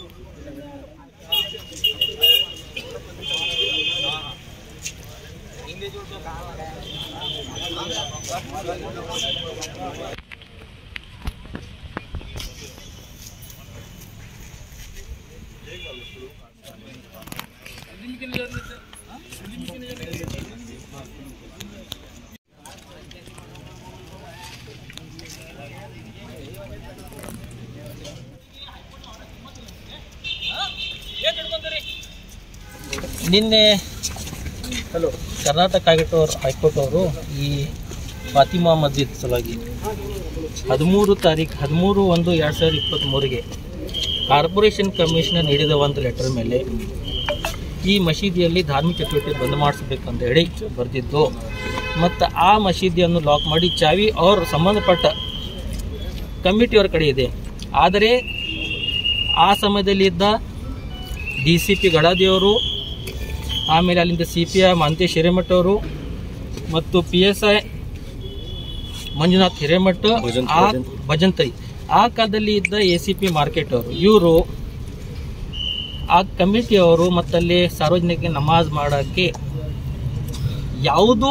ನಿನ್ನೆ ಕರ್ನಾಟಕ ಹೈಕೋರ್ಟ್ ಅವರು ಹೈಕೋರ್ಟ್ ಅವರು ಈ ಫಾತಿಮಾ ಮಸ್ಜಿದ್ ಸಲುವಾಗಿ ಹದಿಮೂರು ತಾರೀಕು ಹದಿಮೂರು ಒಂದು ಎರಡು ಸಾವಿರದ ಇಪ್ಪತ್ತ್ಮೂರಿಗೆ ಕಾರ್ಪೊರೇಷನ್ ಕಮಿಷನರ್ ನೀಡಿದ ಒಂದು ಲೆಟರ್ ಮೇಲೆ ಈ ಮಸೀದಿಯಲ್ಲಿ ಧಾರ್ಮಿಕ ಚಟುವಟಿಕೆ ಬಂದ್ ಮಾಡಿಸ್ಬೇಕಂತ ಹೇಳಿ ಬರೆದಿದ್ದು ಮತ್ತು ಆ ಮಸೀದಿಯನ್ನು ಲಾಕ್ ಮಾಡಿ ಚಾವಿ ಅವ್ರ ಸಂಬಂಧಪಟ್ಟ ಕಮಿಟಿಯವ್ರ ಕಡೆ ಇದೆ ಆದರೆ ಆ ಸಮಯದಲ್ಲಿ ಇದ್ದ ಡಿ ಸಿ ಪಿ ಗಡಾದಿಯವರು ಆಮೇಲೆ ಅಲ್ಲಿಂದ C P I Mahantesh Hiremath ಅವರು ಮತ್ತು P S I Manjunath Hiremath ಆ ಭಜಂತೈ ಆ ಕಾಲದಲ್ಲಿ ಇದ್ದ ಎ ಸಿ ಪಿ ಮಾರ್ಕೆಟ್ ಅವರು ಇವರು ಆ ಕಮಿಟಿಯವರು ಮತ್ತಲ್ಲಿ ಸಾರ್ವಜನಿಕ ನಮಾಜ್ ಮಾಡೋಕ್ಕೆ ಯಾವುದೂ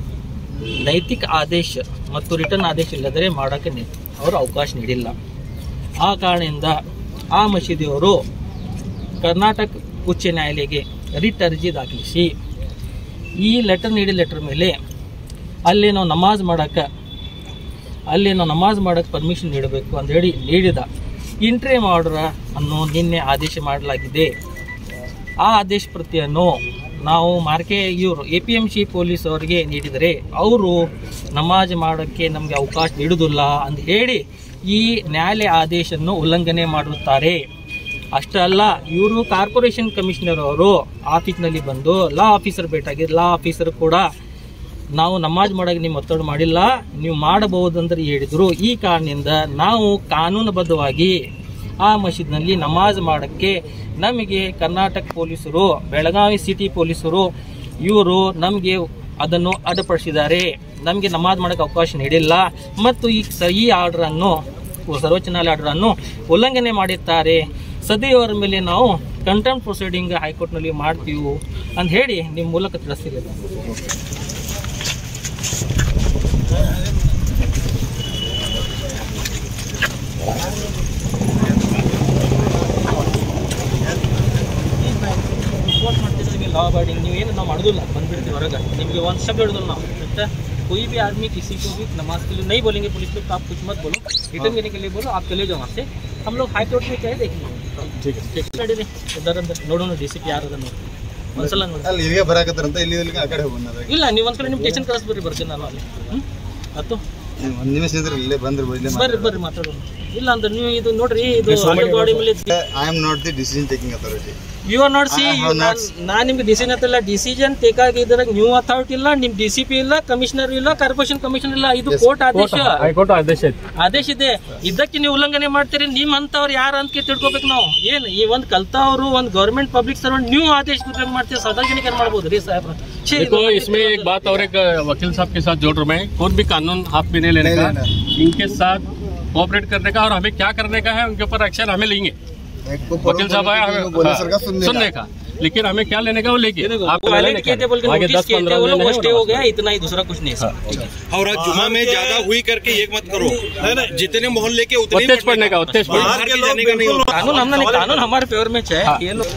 ನೈತಿಕ ಆದೇಶ ಮತ್ತು ರಿಟರ್ನ್ ಆದೇಶ ಇಲ್ಲದರೆ ಮಾಡೋಕ್ಕೆ ನಿ- ಅವರು ಅವಕಾಶ ನೀಡಿಲ್ಲ ಆ ಕಾರಣದಿಂದ ಆ ಮಸೀದಿಯವರು ಕರ್ನಾಟಕ ಉಚ್ಚ ನ್ಯಾಯಾಲಯಕ್ಕೆ ರಿಟ್ ಅರ್ಜಿ ದಾಖಲಿಸಿ ಈ ಲೆಟರ್ ನೀಡಿದ ಲೆಟರ್ ಮೇಲೆ ಅಲ್ಲಿ ನಾವು ನಮಾಜ್ ಮಾಡೋಕ್ಕೆ ಅಲ್ಲಿ ನಾವು ನಮಾಜ್ ಮಾಡೋಕ್ಕೆ ಪರ್ಮಿಷನ್ ನೀಡಬೇಕು ಅಂತ ಹೇಳಿ ನೀಡಿದ ಇಂಟ್ರಿ ಆರ್ಡರ್ ಅನ್ನು ನಿನ್ನೆ ಆದೇಶ ಮಾಡಲಾಗಿದೆ ಆ ಆದೇಶ ಪ್ರತಿಯನ್ನು ನಾವು ಮಾರ್ಕೆ ಇವರು A P M C police ಅವರಿಗೆ ನೀಡಿದರೆ ಅವರು ನಮಾಜ್ ಮಾಡೋಕ್ಕೆ ನಮಗೆ ಅವಕಾಶ ನೀಡುವುದಿಲ್ಲ ಅಂತ ಹೇಳಿ ಈ ನ್ಯಾಯಾಲಯ ಆದೇಶವನ್ನು ಉಲ್ಲಂಘನೆ ಮಾಡುತ್ತಾರೆ ಅಷ್ಟೇ ಅಲ್ಲ ಇವರು ಕಾರ್ಪೊರೇಷನ್ ಕಮಿಷನರ್ ಅವರು ಆಫೀಸ್ನಲ್ಲಿ ಬಂದು ಲಾ ಆಫೀಸರ್ ಭೇಟಾಗಿ ಲಾ ಆಫೀಸರ್ ಕೂಡ ನಾವು ನಮಾಜ್ ಮಾಡೋಕೆ ನೀವು ಒತ್ತಡ ಮಾಡಿಲ್ಲ ನೀವು ಮಾಡಬಹುದಂದ್ರೆ ಹೇಳಿದರು ಈ ಕಾರಣದಿಂದ ನಾವು ಕಾನೂನುಬದ್ಧವಾಗಿ ಆ ಮಸೀದ್ನಲ್ಲಿ ನಮಾಜ್ ಮಾಡೋಕ್ಕೆ ನಮಗೆ ಕರ್ನಾಟಕ ಪೊಲೀಸರು ಬೆಳಗಾವಿ ಸಿಟಿ ಪೊಲೀಸರು ಇವರು ನಮಗೆ ಅದನ್ನು ಅಡ್ಡಪಡಿಸಿದ್ದಾರೆ ನಮಗೆ ನಮಾಜ್ ಮಾಡೋಕ್ಕೆ ಅವಕಾಶ ನೀಡಿಲ್ಲ ಮತ್ತು ಈ ಸ ಈ ಆರ್ಡ್ರನ್ನು ಸರ್ವೋಚ್ಚ ನ್ಯಾಯಾಲಯ ಆರ್ಡರನ್ನು ಉಲ್ಲಂಘನೆ ಮಾಡಿದ್ದಾರೆ ಸದ್ಯವರ ಮೇಲೆ ನಾವು ಕಂಟೆಂಪ್ಟ್ ಪ್ರೊಸೀಡಿಂಗ್ ಹೈಕೋರ್ಟ್ನಲ್ಲಿ ಮಾಡ್ತೀವಿ ಅಂತ ಹೇಳಿ ನಿಮ್ಮ ಮೂಲಕ ತಿಳಿಸ್ತೀವಿ ರಿಪೋರ್ಟ್ ಮಾಡ್ತಿದ್ರೆ ನಿಮಗೆ ಲಾ ಅಬೈಡಿಂಗ್ ನೀವು ಏನು ನಾವು ಮಾಡೋದಿಲ್ಲ ಬಂದ್ಬಿಡ್ತೀವಿ ಹೊರಗೆ ನಿಮಗೆ ಒಂದು ಶಬ್ದ ಹಿಡಿದ್ರು ನಾವು ಮತ್ತೆ कोई भी आदमी किसी को भी नमाज के लिए नहीं बोलेंगे पुलिस को तो आप कुछ मत बोलो रिटर्न देने के लिए बोलो आप चले जाओ वहाँ से हम लोग हाई कोर्ट में क्या है देखेंगे ठीक है ठीक ನಡೀರಿ ಇದರಂತ ನೋಡೋಣ ಡಿ ಸಿ ಪಿ ಯಾರದ ನೋಡಿ ಒಂದ್ಸಲ ನೋಡಿ ಅಲ್ಲಿ ಇಲ್ಲಿಗೆ ಬರಾಕತ್ತಾರಂತ ಇಲ್ಲಿ ಇಲ್ಲಿಗೆ ಆ ಕಡೆ ಹೋಗೋಣ ಇಲ್ಲ ನೀವು ಒಂದ್ಸಲ ನಿಮ್ಮ ಸ್ಟೇಷನ್ ಕಳಿಸ್ಬರ್ರಿ ಬರ್ತೀನಿ ನಾನು ಅಲ್ಲಿ ಹ್ಞೂ ಆಯ್ತು ಒಂದು ನಿಮಿಷ ಇದ್ರೆ ಇಲ್ಲೇ ಬಂದ್ರೆ ಇಲ್ಲೇ ಬರ್ರಿ ಬರ್ರಿ ಮಾತಾಡೋಣ ಇಲ್ಲ ಅಂದ್ರೆ ನೀವು ಇದು ನೋಡ್ರಿ ಇದು ಗಾಡಿ ಮೇಲೆ I am not the decision taking authority you are not see I have not- ನಾನು ನಿಮ್ಗೆ ಡಿಸಿಷನ್ ಹತ್ತಿಲ್ಲ ಡಿಸಿಷನ್ ಟೇಕಾಗಿದ್ರಾಗ ನ್ಯೂ ಅಥಾರಿಟಿ ಇಲ್ಲ ನಿಮ್ ಡಿ ಸಿ ಪಿ ಇಲ್ಲ ಕಮಿಷನರ್ ಇಲ್ಲ ಕಾರ್ಪೊರೇಷನ್ ಕಮಿಷನರ್ ಇಲ್ಲ ಇದು ಕೋರ್ಟ್ ಆದೇಶ ಹೈಕೋರ್ಟ್ ಆದೇಶ ಐತಿ ಆದೇಶ ಇದೆ ಇದಕ್ಕೆ ನೀವು ಉಲ್ಲಂಘನೆ ಮಾಡ್ತೀರಿ ನಿಮ್ ಅಂತವ್ರು ಯಾರು ಅಂತ ತಿಳ್ಕೊಬೇಕು ನಾವು ಏನ್ ಈ ಒಂದ್ ಕಲ್ತವ್ರು ಒಂದ್ ಗೌರ್ಮೆಂಟ್ ಪಬ್ಲಿಕ್ ಸರ್ವೆಂಟ್ ನೀವು ಆದೇಶ ಉಲ್ಲಂಘನೆ ಮಾಡ್ತೀವಿ ಸಾರ್ವಜನಿಕ ಏನ್ ಮಾಡ್ಬೋದು ರೀ ಸಾಹೇಬ್ರ ಛೀ, देखो इसमें एक बात और एक वकील साहब के साथ जोड़ रहा हूं मैं कोई भी कानून हाथ में नहीं लेने का इनके साथ कोऑपरेट करने का और हमें क्या करने का है उनके ऊपर एक्शन हमें लेंगे वकील साहब आया हमें बोले हाँ, सर का सुनने सुनने का लेकिन हमें क्या लेने का वो लेंगे आपको वायलेट लेने किए थे बोल के का आगे नोटिस दस किए थे पंद्रह वो दिन लोग है स्टे हो और- गया इतना ही दूसरा कुछ नहीं है सर और आज जुमा में ज्यादा हुई करके एक मत करो है ना जितने मोहल्ले के उतने ही उत्तेज पढ़ने का उत्तेज पढ़ने बाहर के जाने का नहीं होता कानून हमने कानून हमारे फेवर में है ये लोग